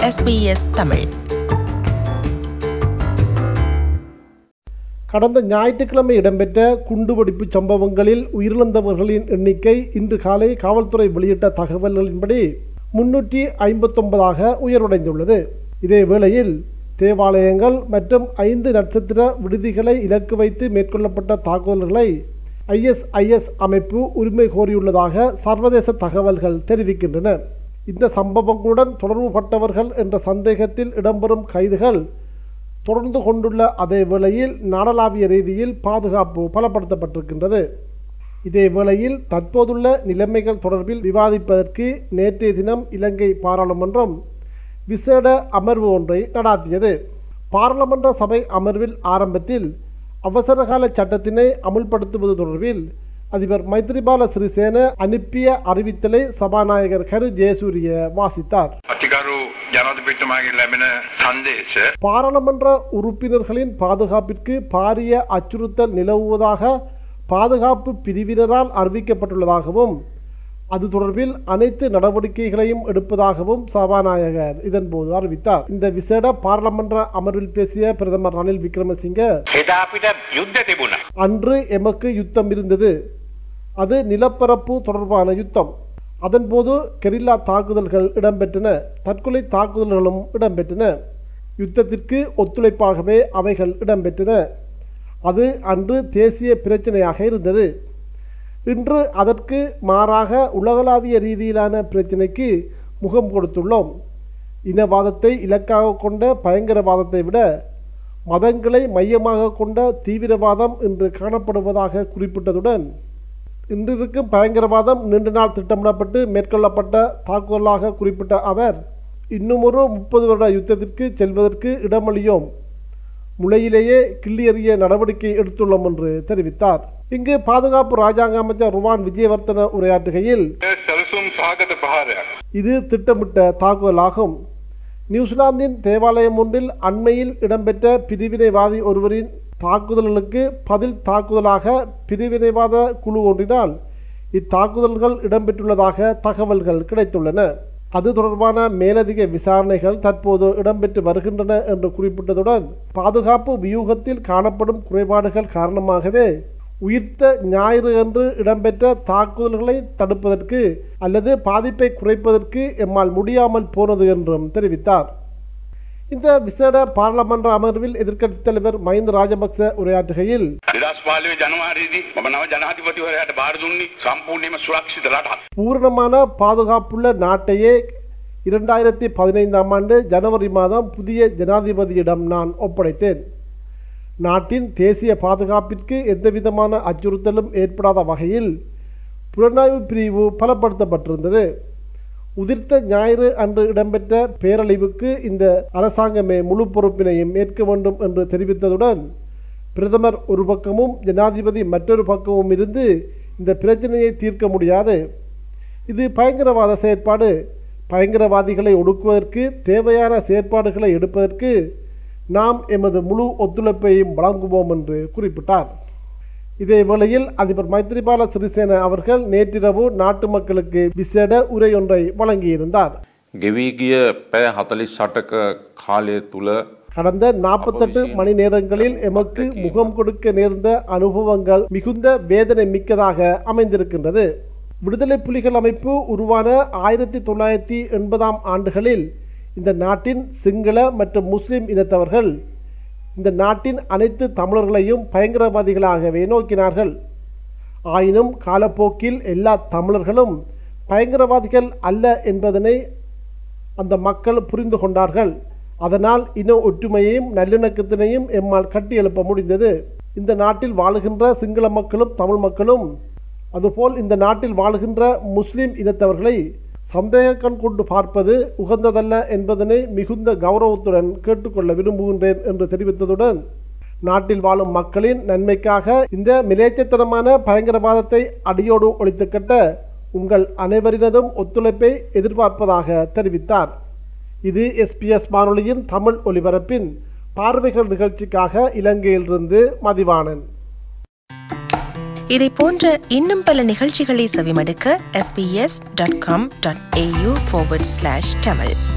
SBS Tamil கடந்த ஞாயிற்றுக்கிழமை இடம்பெற்ற குண்டுவெடிப்பு சம்பவங்களில் உயிரிழந்தவர்களின் எண்ணிக்கை இன்று காலை காவல்துறை வெளியிட்ட தகவல்களின்படி முன்னூற்றி ஐம்பத்தொன்பதாக உயர்வடைந்துள்ளது இதே வேளையில் தேவாலயங்கள் மற்றும் ஐந்து நட்சத்திர விடுதிகளை இலக்கு வைத்து மேற்கொள்ளப்பட்ட தாக்குதல்களை ஐஎஸ்ஐஎஸ் அமைப்பு உரிமை கோரியுள்ளதாக சர்வதேச தகவல்கள் தெரிவிக்கின்றன இந்த சம்பவங்களுடன் தொடர்புபட்டவர்கள் என்ற சந்தேகத்தில் இடம்பெறும் கைதுகள் தொடர்ந்து கொண்டுள்ள அதே வேளையில் நாடளாவிய ரீதியில் பாதுகாப்பு பலப்படுத்தப்பட்டிருக்கின்றது இதே வேளையில் தற்போதுள்ள நிலைமைகள் தொடர்பில் விவாதிப்பதற்கு நேற்றைய தினம் இலங்கை பாராளுமன்றம் விசேட அமர்வு ஒன்றை நடாத்தியது பாராளுமன்ற சபை அமர்வில் ஆரம்பத்தில் அவசரகால சட்டத்தினை அமுல்படுத்துவது தொடர்பில் அதிபர் மைத்ரிபால சிறிசேன அனுப்பிய அறிவித்தலை சபாநாயகர் கரு ஜெயசூரிய வாசித்தார் අතිකරු ජනතපිට්ටමගේ ලැබෙන සන්දේශ பாராளுமன்ற உறுப்பினர்களின் பாதுகாப்பிற்கு பாரிய அச்சுறுத்தல் நிலவுவதாக பாதுகாப்பு பிரிவினரால் அறிவிக்கப்பட்டுள்ளதாகவும் அது தொடர்பில் அனைத்து நடவடிக்கைகளையும் எடுப்பதாகவும் சபாநாயகர் இதன்போது அறிவித்தார் இந்த விசேட பாராளுமன்ற அமர்வில் பேசிய பிரதமர் ரணில் விக்ரமசிங்க එදා අපිට යුද්ධ තිබුණා. அன்று எமக்கு யுத்தம் இருந்தது அது நிலப்பரப்பு தொடர்பான யுத்தம் அதன்போது கெரில்லா தாக்குதல்கள் இடம்பெற்றன தற்கொலை தாக்குதல்களும் இடம்பெற்றன யுத்தத்திற்கு ஒத்துழைப்பாகவே அவைகள் இடம்பெற்றன அது அன்று தேசிய பிரச்சனையாக இருந்தது இன்று அதற்கு மாறாக உலகளாவிய ரீதியிலான பிரச்சினைக்கு முகம் கொடுத்துள்ளோம் இனவாதத்தை இலக்காக கொண்ட பயங்கரவாதத்தை விட மதங்களை மையமாக கொண்ட தீவிரவாதம் இன்று காணப்படுவதாக குறிப்பிட்டதுடன் இன்றிருக்கும் பயங்கரவாதம் நீண்ட நாள் திட்டமிடப்பட்டு மேற்கொள்ளப்பட்ட தாக்குதலாக குறிப்பிட்ட அவர் இன்னுமொரு முப்பது வருட யுத்தத்திற்கு செல்வதற்கு இடமளியோம் முளையிலேயே கிள்ளியறிய நடவடிக்கை எடுத்துள்ளோம் என்று தெரிவித்தார் இங்கு பாதுகாப்பு ராஜாங்க அமைச்சர் ருவான் விஜயவர்த்தன உரையாற்றுகையில் සැලසුම් සහගත ප්‍රහාරයක්. இது திட்டமிட்ட தாக்குதலாகும் நியூசிலாந்தின் தேவாலயம் ஒன்றில் அண்மையில் இடம்பெற்ற பிரிவினைவாதி ஒருவரின் தாக்குதல்களுக்கு பதில் தாக்குதலாக பிரிவினைவாத குழு ஒன்றினால் இத்தாக்குதல்கள் இடம்பெற்றுள்ளதாக தகவல்கள் கிடைத்துள்ளன அது தொடர்பான மேலதிக விசாரணைகள் தற்போது இடம்பெற்று வருகின்றன என்று குறிப்பிட்டதுடன் பாதுகாப்பு வியூகத்தில் காணப்படும் குறைபாடுகள் காரணமாகவே உயிர்த்த ஞாயிறு அன்று இடம்பெற்ற தாக்குதல்களை தடுப்பதற்கு அல்லது பாதிப்பை குறைப்பதற்கு எம்மால் முடியாமல் போனது என்றும் தெரிவித்தார் இந்த விசேட பாராளுமன்ற அமர்வில் எதிர்க்கட்சித் தலைவர் மஹிந்த ராஜபக்ச உரையாற்றுகையில் දෙදස් පාලුවේ ජනවාරීදී මම නව ජනාධිපතිවරයාට බාර දුන්නේ සම්පූර්ණයෙන්ම සුරක්ෂිත රටක්. பூரணமான பாதுகாப்புள்ள நாட்டையே இரண்டாயிரத்தி பதினைந்தாம் ஆண்டு ஜனவரி மாதம் புதிய ஜனாதிபதியிடம் நான் ஒப்படைத்தேன் நாட்டின் தேசிய பாதுகாப்பிற்கு எந்தவிதமான அச்சுறுத்தலும் ஏற்படாத வகையில் புலனாய்வு பிரிவு பலப்படுத்தப்பட்டிருந்தது உதிர்த்த ஞாயிறு அன்று இடம்பெற்ற பேரழிவுக்கு இந்த அரசாங்கமே முழு பொறுப்பினையும் ஏற்க வேண்டும் என்று தெரிவித்ததுடன் பிரதமர் ஒரு பக்கமும் ஜனாதிபதி மற்றொரு பக்கமும் இருந்து இந்த பிரச்சனையை தீர்க்க முடியாது இது பயங்கரவாத செயற்பாடு பயங்கரவாதிகளை ஒடுக்குவதற்கு தேவையான செயற்பாடுகளை எடுப்பதற்கு நாம் எமது முழு ஒத்துழைப்பையும் வழங்குவோம் என்று குறிப்பிட்டார் இதே வேளையில் அதிபர் மைத்ரிபால சிறிசேன அவர்கள் நேற்றிரவு நாட்டு மக்களுக்கு விசேட உரையொன்றை வழங்கியிருந்தார் ගෙවී ගිය පෑ හතලිස් සටක කාලය තුළ கடந்த நாற்பத்தெட்டு மணி நேரங்களில் எமக்கு முகம் கொடுக்க நேர்ந்த அனுபவங்கள் மிகுந்த வேதனை மிக்கதாக அமைந்திருக்கின்றது விடுதலை புலிகள் அமைப்பு உருவான ஆயிரத்தி தொள்ளாயிரத்தி எண்பதாம் ஆண்டுகளில் இந்த நாட்டின் சிங்கள மற்றும் முஸ்லிம் இனத்தவர்கள் இந்த நாட்டின் அனைத்து தமிழர்களையும் பயங்கரவாதிகளாகவே நோக்கினார்கள் ஆயினும் காலப்போக்கில் எல்லா தமிழர்களும் பயங்கரவாதிகள் அல்ல என்பதனை அந்த மக்கள் புரிந்து கொண்டார்கள் அதனால் இன ஒற்றுமையையும் நல்லிணக்கத்தினையும் எம்மால் கட்டியெழுப்ப முடிந்தது இந்த நாட்டில் வாழுகின்ற சிங்கள மக்களும் தமிழ் மக்களும் அதுபோல் இந்த நாட்டில் வாழுகின்ற முஸ்லிம் இனத்தவர்களை சந்தேக கண் கொண்டு பார்ப்பது உகந்ததல்ல என்பதனை மிகுந்த கௌரவத்துடன் கேட்டுக்கொள்ள விரும்புகின்றேன் என்று தெரிவித்ததுடன் நாட்டில் வாழும் மக்களின் நன்மைக்காக இந்த மிலேச்சத்தனமான பயங்கரவாதத்தை அடியோடு ஒழித்துக் கட்ட உங்கள் அனைவரினதும் ஒத்துழைப்பை எதிர்பார்ப்பதாக தெரிவித்தார் இது எஸ்பிஎஸ் வானொலியின் தமிழ் ஒலிபரப்பின் பார்வைகள் நிகழ்ச்சிக்காக இலங்கையிலிருந்து மதிவாணன் இதை போன்ற இன்னும் பல நிகழ்ச்சிகளை செவிமடுக்க sbs.com.au forward slash tamil